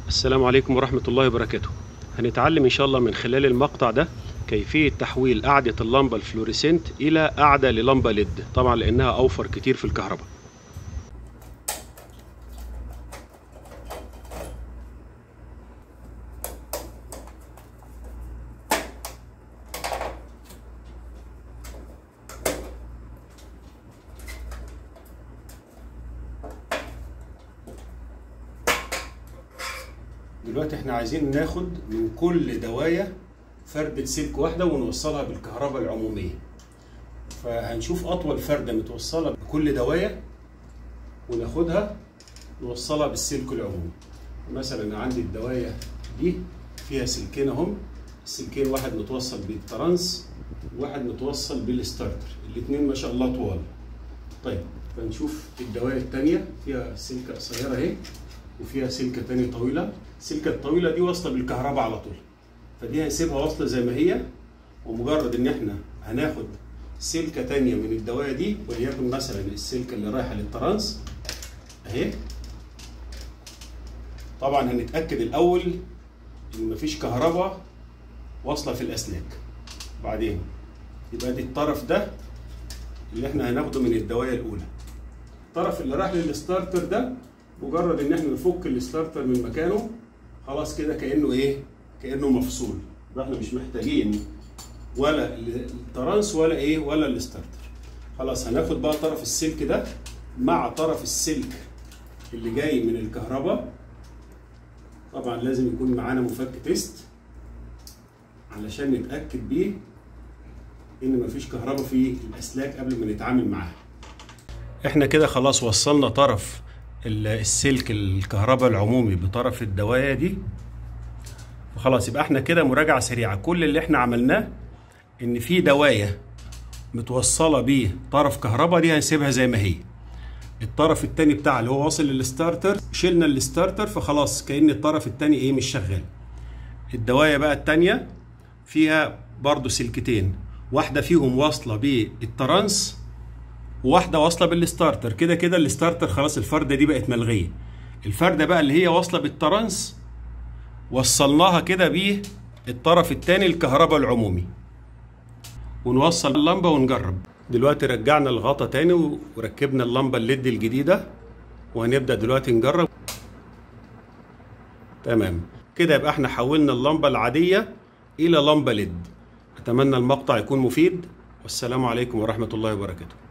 السلام عليكم ورحمة الله وبركاته هنتعلم إن شاء الله من خلال المقطع ده كيفية تحويل قاعدة اللمبة الفلوريسنت إلى قاعدة للمبة ليد طبعا لأنها أوفر كتير في الكهرباء دلوقتي احنا عايزين ناخد من كل دواية فردة سلك واحدة ونوصلها بالكهرباء العمومية فهنشوف أطول فردة متوصلة بكل دواية وناخدها نوصلها بالسلك العمومي مثلا عندي الدواية دي فيها سلكين اهم السلكين واحد متوصل بالترانس وواحد متوصل بالستارتر الاتنين ما شاء الله طوال طيب فنشوف الدواية التانية فيها سلكة قصيرة اهي وفيها سلكة تانية طويلة السلكة الطويلة دي واصلة بالكهرباء على طول فدي هنسيبها واصلة زي ما هي ومجرد ان احنا هناخد سلكة تانية من الدواية دي وليكن مثلا السلكة اللي رايحة للترانس اهي طبعا هنتأكد الأول إن مفيش كهرباء واصلة في الأسلاك بعدين يبقى دي الطرف ده اللي احنا هناخده من الدواية الأولى الطرف اللي راح للستارتر ده مجرد ان احنا نفك الستارتر من مكانه خلاص كده كانه ايه كانه مفصول يبقى احنا مش محتاجين ولا الترانس ولا ايه ولا الستارتر خلاص هناخد بقى طرف السلك ده مع طرف السلك اللي جاي من الكهرباء طبعا لازم يكون معانا مفك تيست علشان نتاكد بيه ان مفيش كهرباء في الاسلاك قبل ما نتعامل معاها احنا كده خلاص وصلنا طرف السلك الكهرباء العمومي بطرف الدوايه دي وخلاص يبقى احنا كده مراجعه سريعه كل اللي احنا عملناه ان في دوايه متوصله بيه طرف كهرباء دي هنسيبها زي ما هي الطرف التاني بتاعها اللي هو واصل للستارتر شلنا الستارتر فخلاص كأن الطرف التاني ايه مش شغال الدوايه بقى التانيه فيها برضو سلكتين واحده فيهم واصله بالترانس وواحده واصله بالستارتر كده كده الستارتر خلاص الفرده دي بقت ملغيه الفرده بقى اللي هي واصله بالترانس وصلناها كده بيه الطرف الثاني الكهرباء العمومي ونوصل اللمبه ونجرب دلوقتي رجعنا الغطا تاني وركبنا اللمبه الليد الجديده وهنبدا دلوقتي نجرب تمام كده يبقى احنا حولنا اللمبه العاديه الى لمبه ليد اتمنى المقطع يكون مفيد والسلام عليكم ورحمه الله وبركاته